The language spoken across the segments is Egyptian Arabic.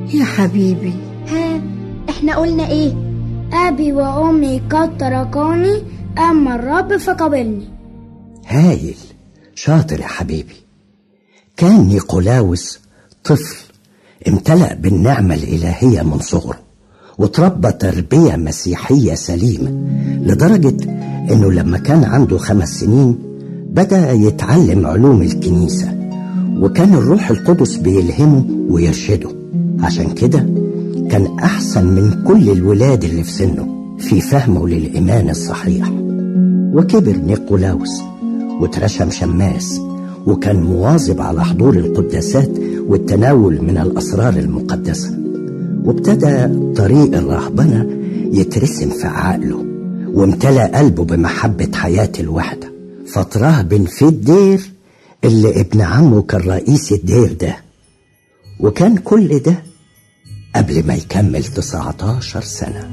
يا حبيبي ها احنا قلنا ايه أبي وأمي قد تركوني أما الرب فقبلني هايل شاطر يا حبيبي كان نيقولاوس طفل امتلأ بالنعمة الإلهية من صغره وتربى تربية مسيحية سليمة لدرجة إنه لما كان عنده خمس سنين بدأ يتعلم علوم الكنيسة وكان الروح القدس بيلهمه ويرشده عشان كده كان أحسن من كل الولاد اللي في سنه في فهمه للإيمان الصحيح وكبر نيقولاوس واترشم شماس وكان مواظب على حضور القداسات والتناول من الأسرار المقدسة وابتدى طريق الرهبنة يترسم في عقله وامتلأ قلبه بمحبة حياة الوحدة فترهبن في الدير اللي ابن عمه كان رئيس الدير ده وكان كل ده قبل ما يكمل 19 سنة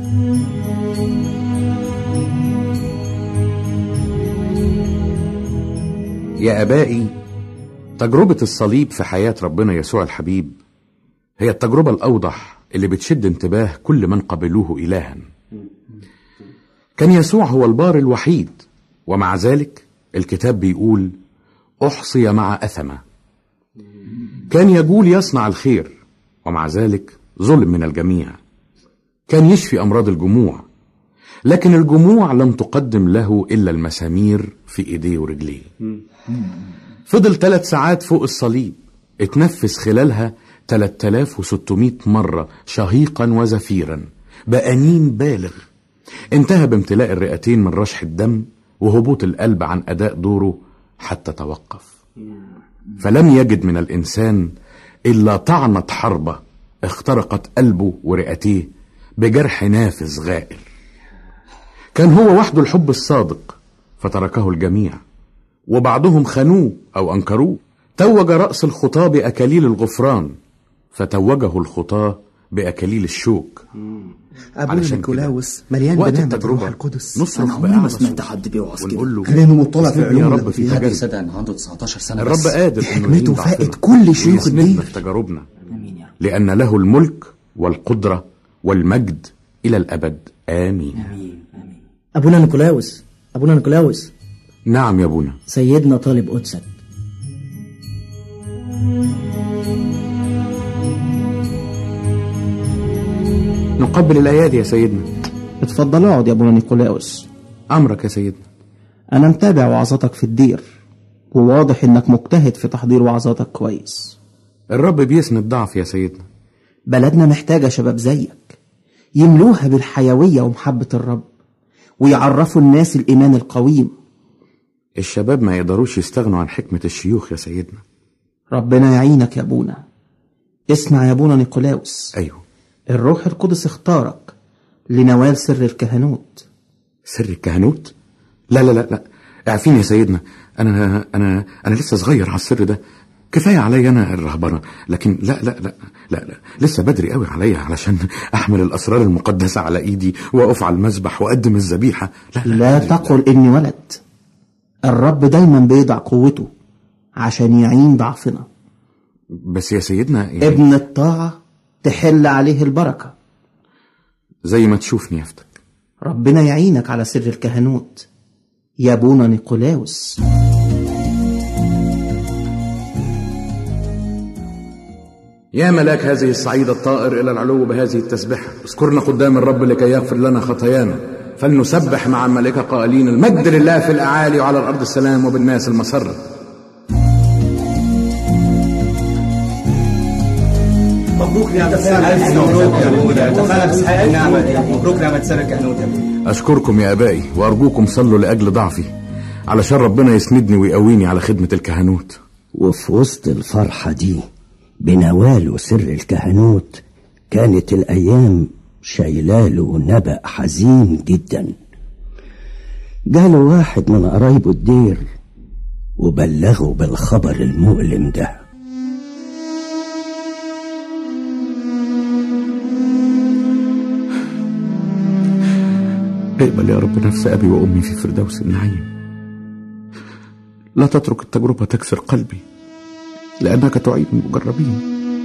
يا ابائي تجربه الصليب في حياه ربنا يسوع الحبيب هي التجربه الاوضح اللي بتشد انتباه كل من قبلوه الها كان يسوع هو البار الوحيد ومع ذلك الكتاب بيقول احصي مع اثمه كان يجول يصنع الخير ومع ذلك ظلم من الجميع كان يشفي امراض الجموع لكن الجموع لم تقدم له الا المسامير في ايديه ورجليه فضل ثلاث ساعات فوق الصليب اتنفس خلالها 3600 مرة شهيقا وزفيرا بأنين بالغ انتهى بامتلاء الرئتين من رشح الدم وهبوط القلب عن أداء دوره حتى توقف فلم يجد من الإنسان إلا طعنة حربة اخترقت قلبه ورئتيه بجرح نافذ غائر كان هو وحده الحب الصادق فتركه الجميع وبعضهم خانوه أو أنكروه توج رأس الخطاة بأكاليل الغفران فتوجه الخطاة بأكاليل الشوك ابونا علشان نيكولاوس مليان وقت بنعمة التجربة الروح القدس نصرخ انا عمري بأعلى ما سمعت صوت حد بيوعظ كده ونقول له لانه مطلع في استنى يا العلوم رب اللي في فيها حد تجارب يصدق ان عنده 19 سنه الرب بس قادر انه حكمته يعين فائت ضعفنا كل شيوخ ويسندنا الدين. في تجاربنا امين يا رب لأن له الملك والقدرة والمجد إلى الأبد آمين امين امين أبونا نيكولاوس أبونا نيكولاوس نعم يا أبونا سيدنا طالب قدسك نقبل الأيادي يا سيدنا اتفضل اقعد يا ابونا نيكولاوس أمرك يا سيدنا انا متابع وعظاتك في الدير وواضح انك مجتهد في تحضير وعظاتك كويس الرب بيسند ضعف يا سيدنا بلدنا محتاجة شباب زيك يملوها بالحيوية ومحبة الرب ويعرفوا الناس الإيمان القويم الشباب ما يقدروش يستغنوا عن حكمة الشيوخ يا سيدنا ربنا يعينك يا أبونا اسمع يا أبونا نيكولاوس أيوه الروح القدس اختارك لنوال سر الكهنوت سر الكهنوت لا لا لا لا اعفيني يا سيدنا أنا أنا أنا لسه صغير على السر ده كفاية عليا أنا الرهبنة لكن لا لا لا لا لا لسه بدري قوي عليا علشان أحمل الأسرار المقدسة على إيدي وأقف على المذبح وأقدم الذبيحة لا لا, لا تقل إني ولد الرب دايما بيضع قوته عشان يعين ضعفنا بس يا سيدنا يعني ابن الطاعة تحل عليه البركة زي ما تشوفني يفتك ربنا يعينك على سر الكهنوت يا ابونا نيقولاوس يا ملاك هذه الصعيد الطائر إلى العلو بهذه التسبحة اذكرنا قدام الرب لكي يغفر لنا خطايانا فلنسبح مع الملائكة قائلين المجد لله في الأعالي وعلى الأرض السلام وبالناس المسرة مبروك نعمة مبروك نعمة سنة كهنوت يا ابوي أشكركم يا أبائي وأرجوكم صلوا لأجل ضعفي علشان ربنا يسندني ويقويني على خدمة الكهنوت وفي وسط الفرحة دي بنوال سر الكهنوت كانت الأيام شايلاله نبأ حزين جدا جاله واحد من قرايبه الدير وبلغه بالخبر المؤلم ده اقبل يا رب نفس أبي وأمي في فردوس النعيم لا تترك التجربة تكسر قلبي لأنك تعين المجربين